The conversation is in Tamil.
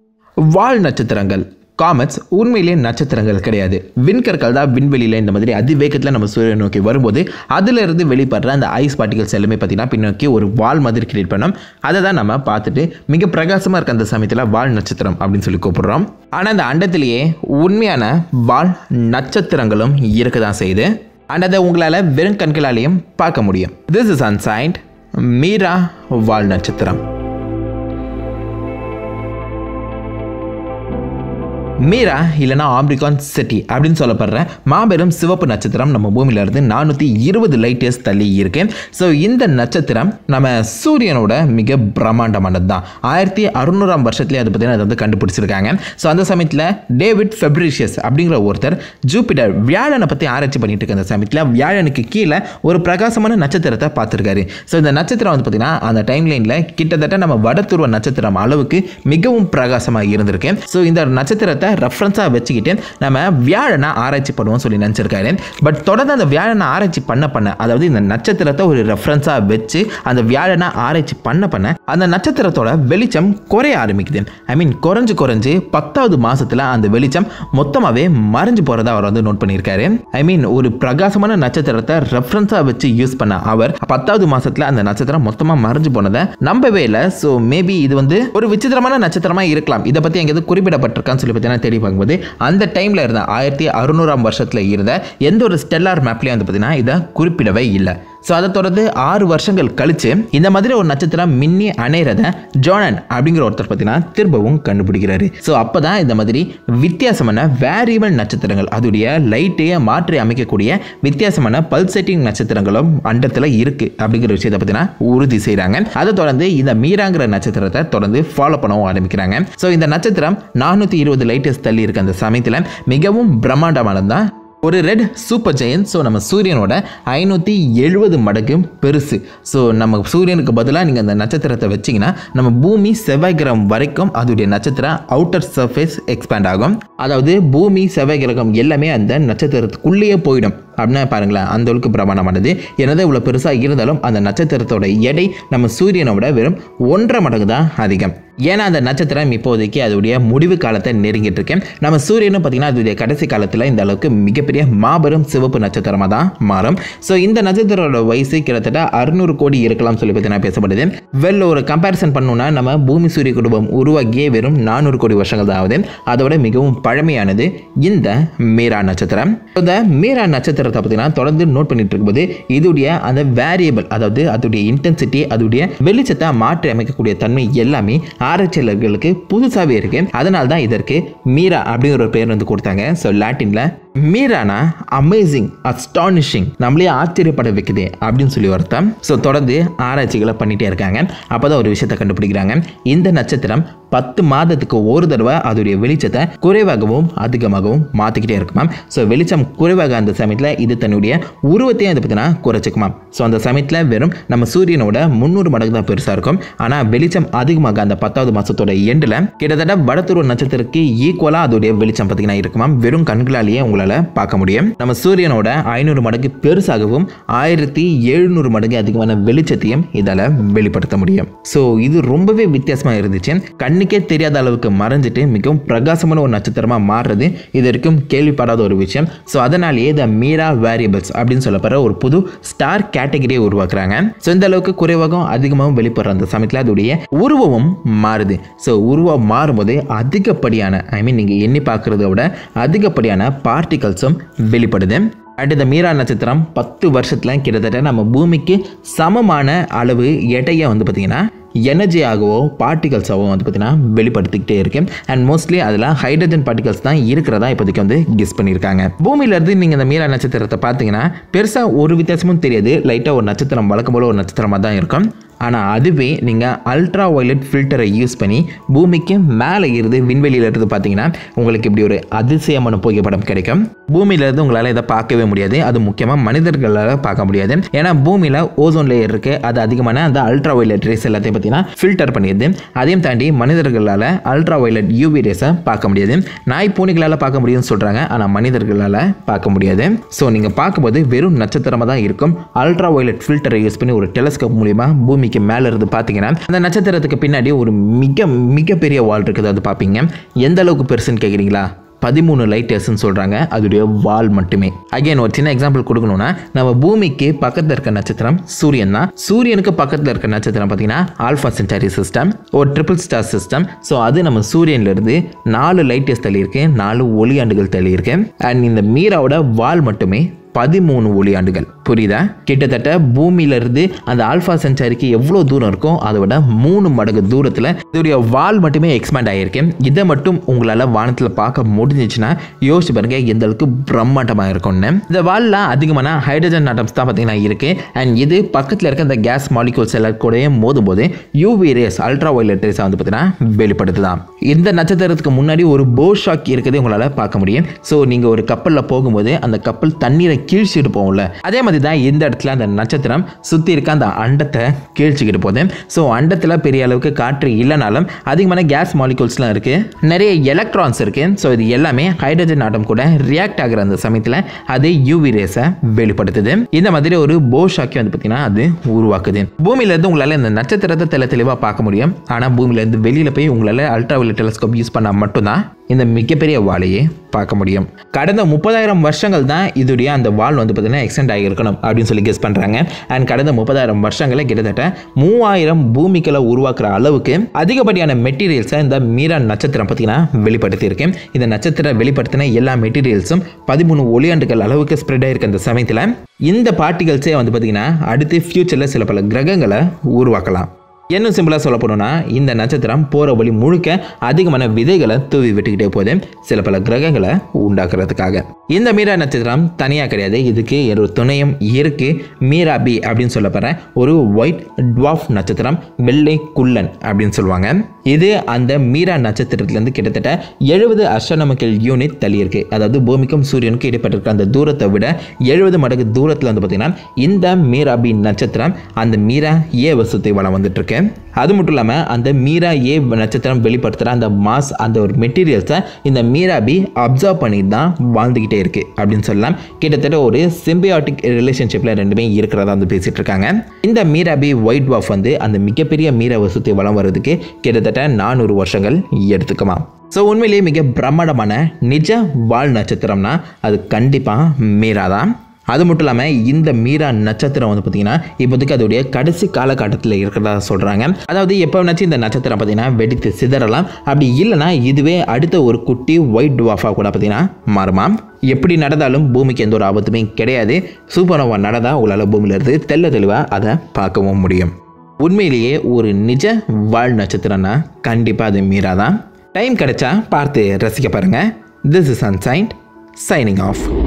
வால் நட்சத்திரங்கள் காமெட்ஸ் உண்மையிலேயே நட்சத்திரங்கள் கிடையாது விண்கற்கள் தான் விண்வெளியில் இந்த மாதிரி அதிவேகத்தில் நம்ம சூரியன் நோக்கி வரும்போது அதிலிருந்து வெளிப்படுற அந்த ஐஸ் பார்ட்டிகல்ஸ் எல்லாமே பார்த்தீங்கன்னா பின்னோக்கி ஒரு வால் மாதிரி கிரியேட் பண்ணோம் அதை தான் நம்ம பார்த்துட்டு மிக பிரகாசமாக இருக்க அந்த சமயத்தில் வால் நட்சத்திரம் அப்படின்னு சொல்லி கூப்பிடுறோம் ஆனால் அந்த அண்டத்திலேயே உண்மையான வால் நட்சத்திரங்களும் இருக்க தான் செய்யுது அண்ட் அதை உங்களால் வெறும் கண்களாலேயும் பார்க்க முடியும் திஸ் இஸ் அன்சைன்ட் மீரா வால் நட்சத்திரம் மீரா இல்லைனா ஆப்ரிகான் சிட்டி அப்படின்னு சொல்லப்படுற மாபெரும் சிவப்பு நட்சத்திரம் நம்ம பூமியிலேருந்து நானூற்றி இருபது லைட் இயர்ஸ் தள்ளி இருக்கு ஸோ இந்த நட்சத்திரம் நம்ம சூரியனோட மிக பிரம்மாண்டமானது தான் ஆயிரத்தி அறுநூறாம் வருஷத்துலேயே அதை பற்றி அதை வந்து கண்டுபிடிச்சிருக்காங்க ஸோ அந்த சமயத்தில் டேவிட் ஃபெப்ரிஷியஸ் அப்படிங்கிற ஒருத்தர் ஜூபிட்டர் வியாழனை பற்றி ஆராய்ச்சி பண்ணிட்டு இருக்க அந்த சமயத்தில் வியாழனுக்கு கீழே ஒரு பிரகாசமான நட்சத்திரத்தை பார்த்துருக்காரு ஸோ இந்த நட்சத்திரம் வந்து பார்த்தீங்கன்னா அந்த டைம் லைனில் கிட்டத்தட்ட நம்ம வடதுருவ நட்சத்திரம் அளவுக்கு மிகவும் பிரகாசமாக இருந்திருக்கு ஸோ இந்த நட்சத்திரத்தை ரெஃபரன்ஸாக வச்சுக்கிட்டு நம்ம வியாழனை ஆராய்ச்சி பண்ணுவோம் சொல்லி நினச்சிருக்காரு பட் தொடர்ந்து அந்த வியாழனை ஆராய்ச்சி பண்ண பண்ண அதாவது இந்த நட்சத்திரத்தை ஒரு ரெஃபரன்ஸாக வச்சு அந்த வியாழனை ஆராய்ச்சி பண்ண பண்ண அந்த நட்சத்திரத்தோட வெளிச்சம் குறைய ஆரம்பிக்குது ஐ மீன் குறைஞ்சு குறைஞ்சு பத்தாவது மாசத்துல அந்த வெளிச்சம் மொத்தமாகவே மறைஞ்சு போகிறத அவர் வந்து நோட் பண்ணியிருக்காரு ஐ மீன் ஒரு பிரகாசமான நட்சத்திரத்தை ரெஃபரன்ஸாக வச்சு யூஸ் பண்ண அவர் பத்தாவது மாசத்துல அந்த நட்சத்திரம் மொத்தமாக மறைஞ்சு போனதை நம்பவே இல்லை ஸோ மேபி இது வந்து ஒரு விசித்திரமான நட்சத்திரமா இருக்கலாம் இதை பற்றி எங்கேயாவது குறிப்பிடப்பட்டிருக்கான்னு சொல்லி பார்த்தீங்கன்னா தேடி பார்க்கும்போது அந்த டைமில் இருந்த ஆயிரத்தி அறுநூறாம் வருஷத்தில் இருந்த எந்த ஒரு ஸ்டெல்லார் மேப்லேயும் வந்து பார்த்தீங்கன்னா இதை குறிப்பிடவே இல்லை ஸோ அதை தொடர்ந்து ஆறு வருஷங்கள் கழிச்சு இந்த மாதிரி ஒரு நட்சத்திரம் மின்னி அணையிறத ஜோனன் அப்படிங்கிற ஒருத்தர் பார்த்தீங்கன்னா திரும்பவும் கண்டுபிடிக்கிறாரு ஸோ அப்போ தான் இந்த மாதிரி வித்தியாசமான வேரியபிள் நட்சத்திரங்கள் அதோடைய லைட்டையே மாற்றி அமைக்கக்கூடிய வித்தியாசமான பல்சேட்டிங் நட்சத்திரங்களும் அண்டத்தில் இருக்கு அப்படிங்கிற விஷயத்தை பார்த்தீங்கன்னா உறுதி செய்கிறாங்க அதை தொடர்ந்து இந்த மீராங்கிற நட்சத்திரத்தை தொடர்ந்து ஃபாலோ பண்ணவும் ஆரம்பிக்கிறாங்க ஸோ இந்த நட்சத்திரம் நானூற்றி இருபது லைட்டஸ் தள்ளி இருக்க அந்த சமயத்தில் மிகவும் பிரம்மாண்டமானது தான் ஒரு ரெட் சூப்பர் ஜெயன் ஸோ நம்ம சூரியனோட ஐநூற்றி எழுபது மடங்கு பெருசு ஸோ நம்ம சூரியனுக்கு பதிலாக நீங்கள் அந்த நட்சத்திரத்தை வச்சிங்கன்னா நம்ம பூமி செவ்வாய் கிரகம் வரைக்கும் அதோடைய நட்சத்திரம் அவுட்டர் சர்ஃபேஸ் எக்ஸ்பேண்ட் ஆகும் அதாவது பூமி செவ்வாய் கிரகம் எல்லாமே அந்த நட்சத்திரத்துக்குள்ளேயே போயிடும் அப்படின்னா பாருங்களேன் அந்த அளவுக்கு பிரமாணமானது என்னதான் இவ்வளோ பெருசாக இருந்தாலும் அந்த நட்சத்திரத்தோட எடை நம்ம சூரியனை விட வெறும் ஒன்றரை மடங்கு தான் அதிகம் ஏன்னா அந்த நட்சத்திரம் இப்போதைக்கு அதோடைய முடிவு காலத்தை நெருங்கிட்டு இருக்கேன் நம்ம சூரியனும் பார்த்தீங்கன்னா அதோடைய கடைசி காலத்தில் இந்த அளவுக்கு மிகப்பெரிய மாபெரும் சிவப்பு நட்சத்திரமாக தான் மாறும் ஸோ இந்த நட்சத்திரோட வயசு கிட்டத்தட்ட அறுநூறு கோடி இருக்கலாம் சொல்லி பார்த்தீங்கன்னா பேசப்படுது வெல் ஒரு கம்பேரிசன் பண்ணணும்னா நம்ம பூமி சூரிய குடும்பம் உருவாகியே வெறும் நானூறு கோடி வருஷங்கள் தான் ஆகுது அதோட மிகவும் பழமையானது இந்த மீரா நட்சத்திரம் இந்த மீரா நட்சத்திரத்தை பார்த்தீங்கன்னா தொடர்ந்து நோட் பண்ணிட்டு இருக்கும்போது இதோடைய அந்த வேரியபிள் அதாவது அதோடைய இன்டென்சிட்டி அதோடைய வெளிச்சத்தை மாற்றி அமைக்கக்கூடிய தன்மை எல்லாமே ஆராய்ச்சியாளர்களுக்கு புதுசாகவே இருக்கு அதனால தான் இதற்கு மீரா அப்படிங்கிற ஒரு பேர் வந்து கொடுத்தாங்க ஸோ லாட்டினில் மீரானா அமேசிங் அஸ்டானிஷிங் நம்மளே ஆச்சரியப்பட வைக்குது அப்படின்னு சொல்லி அர்த்தம் ஸோ தொடர்ந்து ஆராய்ச்சிகளை பண்ணிட்டே இருக்காங்க அப்போ தான் ஒரு விஷயத்தை கண்டுபிடிக்கிறாங்க இந்த நட்சத்திரம் பத்து மாதத்துக்கு ஒரு தடவை அதோடைய வெளிச்சத்தை குறைவாகவும் அதிகமாகவும் மாற்றிக்கிட்டே இருக்குமாம் ஸோ வெளிச்சம் குறைவாக அந்த சமயத்தில் இது தன்னுடைய உருவத்தையும் அதை பற்றினா குறைச்சிக்குமாம் ஸோ அந்த சமயத்தில் வெறும் நம்ம சூரியனோட முந்நூறு மடங்கு தான் பெருசாக இருக்கும் ஆனால் வெளிச்சம் அதிகமாக அந்த பத்தாவது மாதத்தோட எண்டில் கிட்டத்தட்ட வடத்துருவ நட்சத்திரத்துக்கு ஈக்குவலாக அதோடைய வெளிச்சம் பார்த்தீங்கன்னா இருக்குமாம் வெறும் கண்களாலேயே உங்களால் பார்க்க முடியும் நம்ம சூரியனோட ஐநூறு மடங்கு பெருசாகவும் ஆயிரத்தி எழுநூறு மடங்கு அதிகமான வெளிச்சத்தையும் இதால் வெளிப்படுத்த முடியும் ஸோ இது ரொம்பவே வித்தியாசமாக இருந்துச்சு கண்ணுக்கே தெரியாத அளவுக்கு மறைஞ்சிட்டு மிகவும் பிரகாசமான ஒரு நட்சத்திரமாக மாறுறது இது வரைக்கும் கேள்விப்படாத ஒரு விஷயம் ஸோ அதனாலேயே த மீரா வேரியபிள்ஸ் அப்படின்னு சொல்லப்படுற ஒரு புது ஸ்டார் கேட்டகரியை உருவாக்குறாங்க ஸோ இந்த அளவுக்கு குறைவாகவும் அதிகமாகவும் வெளிப்படுற அந்த சமயத்தில் அதோடைய உருவமும் மாறுது ஸோ உருவம் மாறும்போது அதிகப்படியான ஐ மீன் நீங்கள் எண்ணி பார்க்குறத விட அதிகப்படியான பார்ட்டிகல்ஸும் வெளிப்படுது அண்ட் இந்த மீரா நட்சத்திரம் பத்து வருஷத்தில் கிட்டத்தட்ட நம்ம பூமிக்கு சமமான அளவு எடையை வந்து பார்த்திங்கன்னா எனர்ஜியாகவோ பார்ட்டிகல்ஸாகவோ வந்து பார்த்திங்கன்னா வெளிப்படுத்திக்கிட்டே இருக்கு அண்ட் மோஸ்ட்லி அதில் ஹைட்ரஜன் பார்ட்டிகல்ஸ் தான் இருக்கிறதா இப்போதைக்கு வந்து கெஸ் பண்ணியிருக்காங்க பூமியிலேருந்து நீங்கள் இந்த மீரா நட்சத்திரத்தை பார்த்தீங்கன்னா பெருசாக ஒரு வித்தியாசமும் தெரியாது லைட்டாக ஒரு நட்சத்திரம் வழக்கம் போல ஒரு நட்சத்திரமாக தான் இருக்கும் ஆனால் அதுவே நீங்கள் அல்ட்ரா வயலட் ஃபில்டரை யூஸ் பண்ணி பூமிக்கு மேலே இருந்து விண்வெளியில இருந்து பார்த்தீங்கன்னா உங்களுக்கு இப்படி ஒரு அதிசயமான புகைப்படம் கிடைக்கும் பூமியிலேருந்து உங்களால் இதை பார்க்கவே முடியாது அது முக்கியமாக மனிதர்களால் பார்க்க முடியாது ஏன்னா பூமியில் ஓசோன் லேயர் இருக்குது அது அதிகமான அந்த அல்ட்ரா வயலட் ரேஸ் எல்லாத்தையும் பார்த்தீங்கன்னா ஃபில்டர் பண்ணிடுது அதையும் தாண்டி மனிதர்களால் அல்ட்ரா வயலட் யூவி ரேஸை பார்க்க முடியாது நாய் பூனைகளால் பார்க்க முடியும்னு சொல்கிறாங்க ஆனால் மனிதர்களால் பார்க்க முடியாது ஸோ நீங்கள் பார்க்கும்போது வெறும் நட்சத்திரமாக தான் இருக்கும் அல்ட்ரா வயலட் ஃபில்டரை யூஸ் பண்ணி ஒரு டெலஸ்கோப் மூலிமா பூமிக்கு பூமிக்கு மேலே இருந்து பார்த்தீங்கன்னா அந்த நட்சத்திரத்துக்கு பின்னாடி ஒரு மிக மிகப்பெரிய வால் இருக்குது அது பார்ப்பீங்க எந்த அளவுக்கு பெருசுன்னு கேட்குறீங்களா பதிமூணு லைட் இயர்ஸ்னு சொல்கிறாங்க அதோடைய வால் மட்டுமே அகைன் ஒரு சின்ன எக்ஸாம்பிள் கொடுக்கணும்னா நம்ம பூமிக்கு பக்கத்தில் இருக்க நட்சத்திரம் சூரியன் தான் சூரியனுக்கு பக்கத்தில் இருக்க நட்சத்திரம் பார்த்தீங்கன்னா ஆல்ஃபா சென்டாரி சிஸ்டம் ஒரு ட்ரிபிள் ஸ்டார் சிஸ்டம் ஸோ அது நம்ம சூரியன்லேருந்து நாலு லைட் இயர்ஸ் தள்ளி இருக்கு நாலு ஒளியாண்டுகள் தள்ளி இருக்கு அண்ட் இந்த மீராவோட வால் மட்டுமே பதிமூணு ஒளியாண்டுகள் புரியுதா கிட்டத்தட்ட பூமியிலிருந்து அந்த ஆல்ஃபா சென்சாரிக்கு எவ்வளோ தூரம் இருக்கோ அதை விட மூணு மடங்கு தூரத்தில் இதோடைய வால் மட்டுமே எக்ஸ்பேண்ட் ஆகியிருக்கு இதை மட்டும் உங்களால் வானத்தில் பார்க்க முடிஞ்சிச்சுன்னா யோசிச்சு பாருங்க எந்த அளவுக்கு பிரம்மாண்டமாக இருக்கும்னு இந்த வாலில் அதிகமான ஹைட்ரஜன் ஆட்டம்ஸ் தான் பார்த்தீங்கன்னா இருக்கு அண்ட் இது பக்கத்தில் இருக்க இந்த கேஸ் மாலிகூல்ஸ் எல்லாம் கூட மோதும் போது யூவி ரேஸ் அல்ட்ரா வயலட் ரேஸை வந்து பார்த்தீங்கன்னா வெளிப்படுத்துதான் இந்த நட்சத்திரத்துக்கு முன்னாடி ஒரு போ ஷாக் இருக்கிறதே உங்களால் பார்க்க முடியும் ஸோ நீங்கள் ஒரு கப்பலில் போகும்போது அந்த கப்பல் தண்ணீரை கீழ்ச்சிட்டு போகும்ல அதே மாதிரி தான் இந்த இடத்துல அந்த நட்சத்திரம் சுற்றி இருக்க அந்த அண்டத்தை கீழ்ச்சிக்கிட்டு போகுது ஸோ அண்டத்தில் பெரிய அளவுக்கு காற்று இல்லைனாலும் அதிகமான கேஸ் மாலிகூல்ஸ்லாம் இருக்குது நிறைய எலக்ட்ரான்ஸ் இருக்குது ஸோ இது எல்லாமே ஹைட்ரஜன் ஆட்டம் கூட ரியாக்ட் ஆகிற அந்த சமயத்தில் அது யூவி ரேஸை வெளிப்படுத்துது இந்த மாதிரி ஒரு போ ஷாக்கி வந்து பார்த்தீங்கன்னா அது உருவாக்குது பூமியிலேருந்து உங்களால் இந்த நட்சத்திரத்தை தெல தெளிவாக பார்க்க முடியும் ஆனால் பூமியிலேருந்து வெளியில் போய் உங்களால் அல்ட்ராவெல் டெலஸ்கோப் யூஸ் பண்ணால் மட்டும்தான் இந்த மிகப்பெரிய வாழையை பார்க்க முடியும் கடந்த முப்பதாயிரம் வருஷங்கள் தான் இதுடைய அந்த வால் வந்து பார்த்தீங்கன்னா எக்ஸ்டெண்ட் ஆகியிருக்கணும் அப்படின்னு சொல்லி கெஸ் பண்ணுறாங்க அண்ட் கடந்த முப்பதாயிரம் வருஷங்களில் கிட்டத்தட்ட மூவாயிரம் பூமிகளை உருவாக்குற அளவுக்கு அதிகப்படியான மெட்டீரியல்ஸை இந்த மீரா நட்சத்திரம் பார்த்தீங்கன்னா வெளிப்படுத்தியிருக்கு இந்த நட்சத்திரம் வெளிப்படுத்தின எல்லா மெட்டீரியல்ஸும் பதிமூணு ஒளியாண்டுகள் அளவுக்கு ஸ்ப்ரெட் ஆகிருக்க அந்த சமயத்தில் இந்த பார்ட்டிகல்ஸே வந்து பார்த்தீங்கன்னா அடுத்து ஃப்யூச்சரில் சில பல கிரகங்களை உருவாக்கலாம் இன்னும் சிம்பிளாக சொல்ல போனோம்னா இந்த நட்சத்திரம் போகிற வழி முழுக்க அதிகமான விதைகளை தூவி விட்டுக்கிட்டே போகுது சில பல கிரகங்களை உண்டாக்குறதுக்காக இந்த மீரா நட்சத்திரம் தனியாக கிடையாது இதுக்கு ஒரு துணையும் இருக்கு மீரா பி அப்படின்னு சொல்லப்படுற ஒரு ஒயிட் டுவாஃப் நட்சத்திரம் வெள்ளை குள்ளன் அப்படின்னு சொல்லுவாங்க இது அந்த மீரா நட்சத்திரத்திலேருந்து கிட்டத்தட்ட எழுபது அஸ்ட்ரானமிக்கல் யூனிட் தள்ளி இருக்கு அதாவது பூமிக்கும் சூரியனுக்கும் இடைப்பட்ட இருக்க அந்த தூரத்தை விட எழுபது மடங்கு தூரத்தில் வந்து பார்த்தீங்கன்னா இந்த மீரா பி நட்சத்திரம் அந்த மீரா ஏ வசத்தை வளம் வந்துட்டு இருக்கு அது மட்டும் இல்லாமல் அந்த மீரா ஏ நட்சத்திரம் வெளிப்படுத்துகிற அந்த மாஸ் அந்த ஒரு மெட்டீரியல்ஸை இந்த மீரா பி அப்சர்வ் பண்ணி தான் வாழ்ந்துக்கிட்டே இருக்கு அப்படின்னு சொல்லலாம் கிட்டத்தட்ட ஒரு சிம்பியாட்டிக் ரிலேஷன்ஷிப்பில் ரெண்டுமே இருக்கிறதா வந்து பேசிட்டு இருக்காங்க இந்த மீரா பி ஒயிட் வாஃப் வந்து அந்த மிகப்பெரிய மீரா வசத்தை வளம் வர்றதுக்கு கிட்டத்தட்ட நானூறு வருஷங்கள் எடுத்துக்குமா ஸோ உண்மையிலேயே மிக பிரம்மாண்டமான நிஜ வால் நட்சத்திரம்னா அது கண்டிப்பாக மீரா தான் அது மட்டும் இல்லாமல் இந்த மீரா நட்சத்திரம் வந்து பார்த்தீங்கன்னா இப்போதைக்கு அதோடைய கடைசி காலகட்டத்தில் இருக்கிறதா சொல்கிறாங்க அதாவது எப்போ வேணாச்சும் இந்த நட்சத்திரம் பார்த்தீங்கன்னா வெடித்து சிதறலாம் அப்படி இல்லைனா இதுவே அடுத்த ஒரு குட்டி ஒயிட் டுவாஃபாக கூட பார்த்தீங்கன்னா மாறுமா எப்படி நடந்தாலும் பூமிக்கு எந்த ஒரு ஆபத்துமே கிடையாது சூப்பர்னோவா நடந்தால் உங்களால் பூமியிலேருந்து தெல்ல தெளிவாக அதை பார்க்கவும் முடியும் உண்மையிலேயே ஒரு நிஜ வாழ் நட்சத்திரம்னா கண்டிப்பாக அது மீரா தான் டைம் கிடைச்சா பார்த்து ரசிக்க பாருங்கள் this is ancient shining of